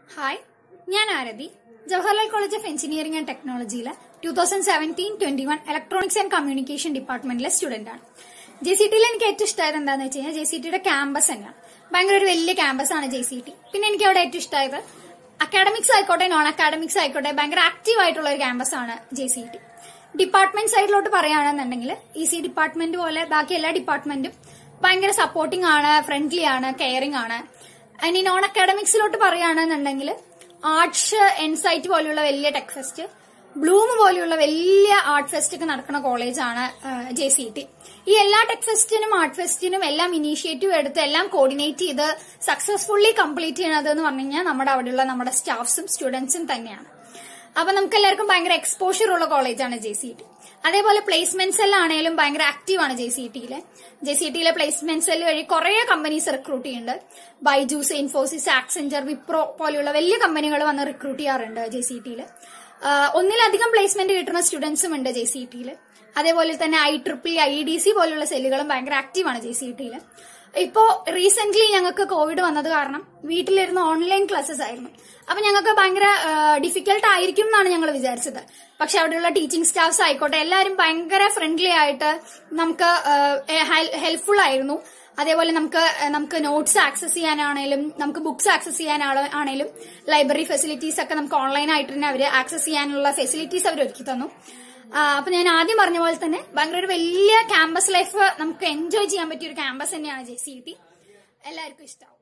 hi ഞാൻ Arathi Jawaharlal college of engineering and ടെക്നോളജിയിലെ two thousand seventeen twenty one electronics and communication ഡിപ്പാർട്ട്മെന്റിലെ student ആണ് J C ടിയിൽ എനിക്ക് ഏറ്റവും ഇഷ്ടമായത് എന്താണെന്ന് വെച്ച് കഴിഞ്ഞാൽ ജെ സി ടിയുടെ ക്യാമ്പസ് തന്നെയാണ് ഭയങ്കര ഒരു വലിയ ക്യാമ്പസ് ആണ് ജെ സി ടി പിന്നെ എനിക്ക് അവിടെ ഏറ്റവും ഇഷ്ടമായത് അക്കാഡമിക്സ് ആയിക്കോട്ടെ നോൺ അക്കാഡമിക്സ് ആയിക്കോട്ടെ ഭയങ്കര ആക്റ്റീവ് ആയിട്ടുള്ള ഒരു ക്യാമ്പസ് ആണ് ജെ സി ടി ഡിപ്പാർട്ട്മെന്റ് സൈഡിലോട്ട് പറയുകയാണെന്നുണ്ടെങ്കിൽ ഇ സി ഡിപ്പാർട്ട്മെന്റ് പോലെ ബാക്കി എല്ലാ ഡിപ്പാർട്ട്മെന്റും ഭയങ്കര സപ്പോർട്ടിംഗ് ആണ് ഫ്രണ്ട്ലി ആണ് കെയറിംഗ് ആണ് ഇനി നോൺ അക്കാഡമിക്സിലോട്ട് പറയുകയാണെന്നുണ്ടെങ്കിൽ ആർട്സ് എൻസൈറ്റ് പോലെയുള്ള വലിയ ടെക് ഫെസ്റ്റ് ബ്ലൂം പോലെയുള്ള വലിയ ആർട്ട് ഫെസ്റ്റ് ഒക്കെ നടക്കുന്ന കോളേജാണ് ജെ സി ടി ഈ എല്ലാ ടെക് ഫെസ്റ്റിനും ആർട്ട് ഫെസ്റ്റിനും എല്ലാം ഇനീഷ്യേറ്റീവ് എടുത്ത് എല്ലാം കോർഡിനേറ്റ് ചെയ്ത് സക്സസ്ഫുള്ളി കംപ്ലീറ്റ് ചെയ്യണത് എന്ന് പറഞ്ഞു കഴിഞ്ഞാൽ നമ്മുടെ അവിടെയുള്ള നമ്മുടെ സ്റ്റാഫ്സും സ്റ്റുഡൻസും തന്നെയാണ് അപ്പൊ നമുക്ക് എല്ലാവർക്കും ഭയങ്കര എക്സ്പോഷർ ഉള്ള കോളേജാണ് ജെ സി ടി അതേപോലെ പ്ലേസ്മെന്റ് സെല്ലാണേലും ഭയങ്കര ആക്റ്റീവ് ആണ് ജെ സി ടിയിലെ ജെ സി ടിയിലെ പ്ലേസ്മെന്റ് സെല്ല് വഴി കുറെ കമ്പനീസ് റിക്രൂട്ട് ചെയ്യുന്നുണ്ട് ബൈജൂസ് ഇൻഫോസിസ് ആക്സെഞ്ചർ വിപ്രോ പോലെയുള്ള വലിയ കമ്പനികൾ വന്ന് റിക്രൂട്ട് ചെയ്യാറുണ്ട് ജെ സി ടിയിൽ ഒന്നിലധികം പ്ലേസ്മെന്റ് കിട്ടുന്ന സ്റ്റുഡൻസും ഉണ്ട് ജെ സി ടിയിൽ അതേപോലെ തന്നെ I triple I D C പോലുള്ള സെല്ലുകളും ഭയങ്കര ആക്റ്റീവ് ആണ് ജെ സി ടിയിൽ ഇപ്പോ റീസെന്റ് ഞങ്ങൾക്ക് കോവിഡ് വന്നത് കാരണം വീട്ടിലിരുന്ന് ഓൺലൈൻ ക്ലാസ്സസ് ആയിരുന്നു അപ്പൊ ഞങ്ങൾക്ക് ഭയങ്കര ഡിഫിക്കൽട്ട് ആയിരിക്കും എന്നാണ് ഞങ്ങൾ വിചാരിച്ചത് പക്ഷെ അവിടെയുള്ള ടീച്ചിങ് സ്റ്റാഫ്സ് ആയിക്കോട്ടെ എല്ലാവരും ഭയങ്കര ഫ്രണ്ട്ലി ആയിട്ട് നമുക്ക് ഹെൽപ്ഫുൾ ആയിരുന്നു അതേപോലെ നമുക്ക് നമുക്ക് നോട്ട്സ് ആക്സസ് ചെയ്യാനാണേലും നമുക്ക് ബുക്സ് ആക്സസ് ചെയ്യാനാണേലും ലൈബ്രറി ഫെസിലിറ്റീസ് ഒക്കെ നമുക്ക് ഓൺലൈൻ ആയിട്ട് തന്നെ അവർ ആക്സസ് ചെയ്യാനുള്ള ഫെസിലിറ്റീസ് അവർ ഒരുക്കി തന്നു അപ്പൊ ഞാൻ ആദ്യം പറഞ്ഞ പോലെ തന്നെ ഭയങ്കര ഒരു വലിയ ക്യാമ്പസ് ലൈഫ് നമുക്ക് എൻജോയ് ചെയ്യാൻ പറ്റിയ ഒരു ക്യാമ്പസ് തന്നെയാണ് ജെ സി ടി എല്ലാവർക്കും ഇഷ്ടമാവും